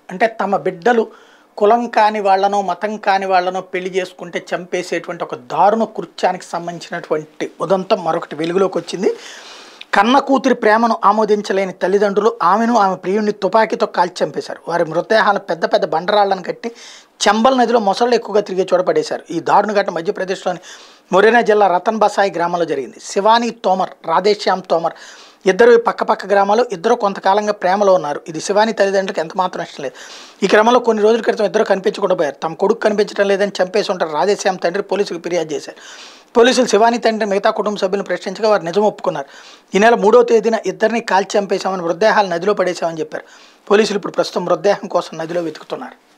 అంటే తమ బిడ్డలు కులం కాని వాళ్ళనో మతం కాని వాళ్ళనో పెళ్లి చేసుకుంటే చంపేసేటువంటి ఒక దారుణ కృత్యానికి సంబంధించినటువంటి ఉదంతం మరొకటి వెలుగులోకి వచ్చింది కన్న కూతురి ప్రేమను ఆమోదించలేని తల్లిదండ్రులు ఆమెను ఆమె ప్రియుడిని తుపాకీతో కాల్చి చంపేశారు వారి మృతదేహాలను పెద్ద పెద్ద బండరాళ్లను కట్టి చంబల్ నదిలో మొసళ్ళు ఎక్కువగా తిరిగే చోట పడేశారు ఈ దారుణ ఘటన మధ్యప్రదేశ్లోని మొరేనా జిల్లా రతన్ బసాయి గ్రామంలో జరిగింది శివానీ తోమర్ రాధేశ్యామ్ తోమర్ ఇద్దరు పక్క పక్క గ్రామాలు ఇద్దరు కొంతకాలంగా ప్రేమలో ఉన్నారు ఇది శివాని తల్లిదండ్రులకు ఎంత మాత్రం ఇష్టం లేదు ఈ క్రమంలో కొన్ని రోజుల క్రితం ఇద్దరు కనిపించకుండా పోయారు తమ కొడుకు కనిపించడం లేదని చంపేసి ఉంటారు రాధేశ్యామ్ తండ్రి పోలీసులకు ఫిర్యాదు చేశారు పోలీసులు శివాని తండ్రి మిగతా కుటుంబ సభ్యులను ప్రశ్నించగా వారు నిజం ఒప్పుకున్నారు ఈ నెల మూడో తేదీన ఇద్దరిని కాల్చి చంపేశామని మృతదేహాలు నదిలో పడేశామని చెప్పారు పోలీసులు ఇప్పుడు ప్రస్తుతం మృతదేహం కోసం నదిలో వెతుకుతున్నారు